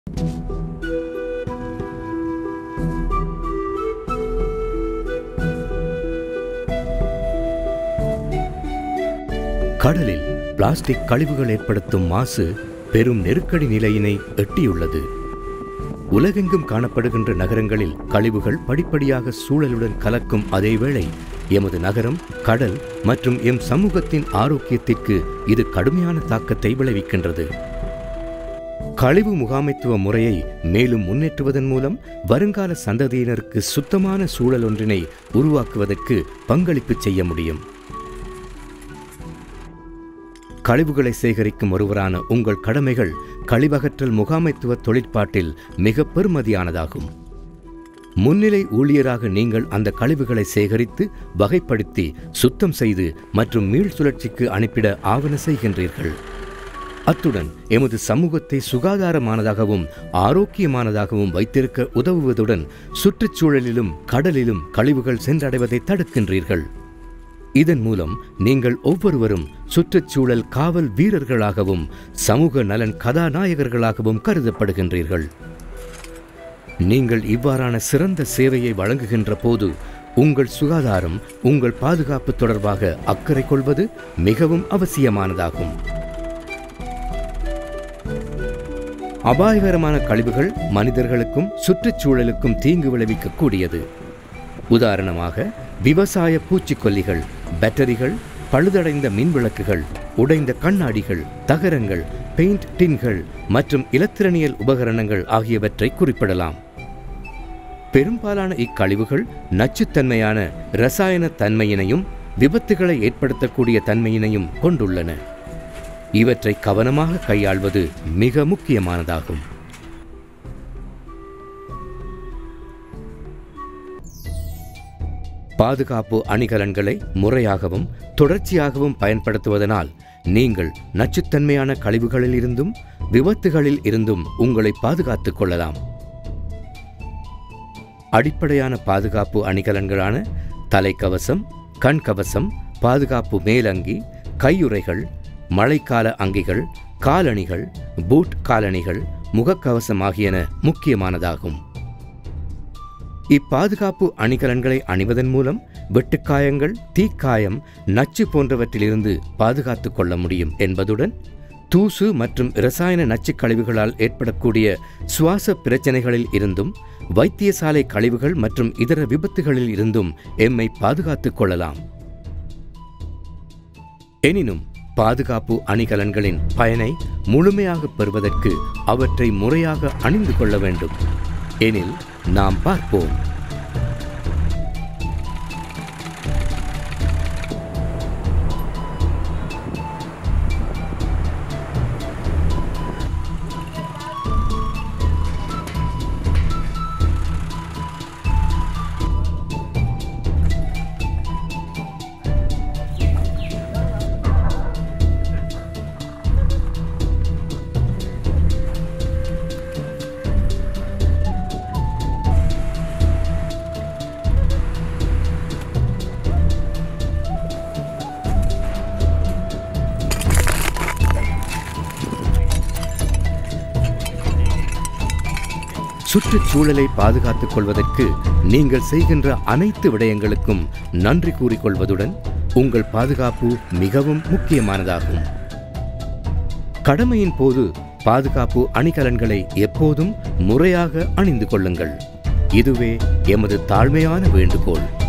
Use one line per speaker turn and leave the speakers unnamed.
கடலில் பிளாஸ்டிக் கழிவுகள் ஏற்படுத்தும் மாசு பெரும் நெருக்கடி நிலையினை எட்டியுள்ளது உலகெங்கும் காணப்படுகின்ற நகரங்களில் கழிவுகள் படிப்படியாக சூழலுடன் கலக்கும் அதேவேளை எமது நகரம் கடல் மற்றும் எம் சமூகத்தின் ஆரோக்கியத்திற்கு இது கடுமையான தாக்கத்தை விளைவிக்கின்றது கழிவு முகாமைத்துவ முறையை மேலும் முன்னேற்றுவதன் மூலம் வருங்கால சந்ததியினருக்கு சுத்தமான சூழல் ஒன்றினை உருவாக்குவதற்கு பங்களிப்பு செய்ய முடியும் கழிவுகளை சேகரிக்கும் ஒருவரான உங்கள் கடமைகள் கழிவகற்றல் முகாமைத்துவ தொழிற்பாட்டில் மிக பெருமதியானதாகும் முன்னிலை ஊழியராக நீங்கள் அந்த கழிவுகளை சேகரித்து வகைப்படுத்தி சுத்தம் செய்து மற்றும் மீள் சுழற்சிக்கு அனுப்பிட ஆவண செய்கின்றீர்கள் அத்துடன் எமது சமூகத்தை சுகாதாரமானதாகவும் ஆரோக்கியமானதாகவும் வைத்திருக்க உதவுவதுடன் சுற்றுச்சூழலிலும் கடலிலும் கழிவுகள் சென்றடைவதை தடுக்கின்றீர்கள் இதன் மூலம் நீங்கள் ஒவ்வொருவரும் சுற்றுச்சூழல் காவல் வீரர்களாகவும் சமூக நலன் கதாநாயகர்களாகவும் கருதப்படுகின்றீர்கள் நீங்கள் இவ்வாறான சிறந்த சேவையை வழங்குகின்ற போது உங்கள் சுகாதாரம் உங்கள் பாதுகாப்பு தொடர்பாக அக்கறை கொள்வது மிகவும் அவசியமானதாகும் அபாயகரமான கழிவுகள் மனிதர்களுக்கும் சுற்றுச்சூழலுக்கும் தீங்கு விளைவிக்கக்கூடியது உதாரணமாக விவசாய பூச்சிக்கொல்லிகள் பேட்டரிகள் பழுதடைந்த மின்விளக்குகள் உடைந்த கண்ணாடிகள் தகரங்கள் பெயிண்ட் டின்கள் மற்றும் இலத்திரனியல் உபகரணங்கள் ஆகியவற்றை குறிப்பிடலாம் பெரும்பாலான இக்கழிவுகள் நச்சுத்தன்மையான இரசாயன தன்மையினையும் விபத்துகளை ஏற்படுத்தக்கூடிய தன்மையினையும் கொண்டுள்ளன இவற்றை கவனமாக கையாள்வது மிக முக்கியமானதாகும் பாதுகாப்பு அணிகலன்களை முறையாகவும் தொடர்ச்சியாகவும் பயன்படுத்துவதனால் நீங்கள் நச்சுத்தன்மையான கழிவுகளில் இருந்தும் விபத்துகளில் இருந்தும் உங்களை பாதுகாத்துக் கொள்ளலாம் அடிப்படையான பாதுகாப்பு அணிகலன்களான தலைக்கவசம் கண்கவசம் பாதுகாப்பு மேலங்கி கையுறைகள் மழைக்கால அங்கிகள் காலணிகள் பூட் காலணிகள் முகக்கவசம் ஆகியன முக்கியமானதாகும் இப்பாதுகாப்பு அணிகலன்களை அணிவதன் மூலம் வெட்டுக்காயங்கள் தீக்காயம் நச்சு போன்றவற்றிலிருந்து பாதுகாத்துக் கொள்ள முடியும் என்பதுடன் தூசு மற்றும் இரசாயன நச்சுக் கழிவுகளால் ஏற்படக்கூடிய சுவாச பிரச்சனைகளில் இருந்தும் வைத்தியசாலை கழிவுகள் மற்றும் இதர விபத்துகளில் இருந்தும் எம்மை பாதுகாத்துக் கொள்ளலாம் எனினும் பாதுகாப்பு அணிகலன்களின் பயனை முழுமையாக பெறுவதற்கு அவற்றை முறையாக அணிந்து கொள்ள வேண்டும் எனில் நாம் பார்ப்போம் சுற்றுச்சூழலை பாதுகாத்துக் கொள்வதற்கு நீங்கள் செய்கின்ற அனைத்து விடயங்களுக்கும் நன்றி கூறிக்கொள்வதுடன் உங்கள் பாதுகாப்பு மிகவும் முக்கியமானதாகும் கடமையின் போது பாதுகாப்பு அணிகலன்களை எப்போதும் முறையாக அணிந்து கொள்ளுங்கள் இதுவே எமது தாழ்மையான வேண்டுகோள்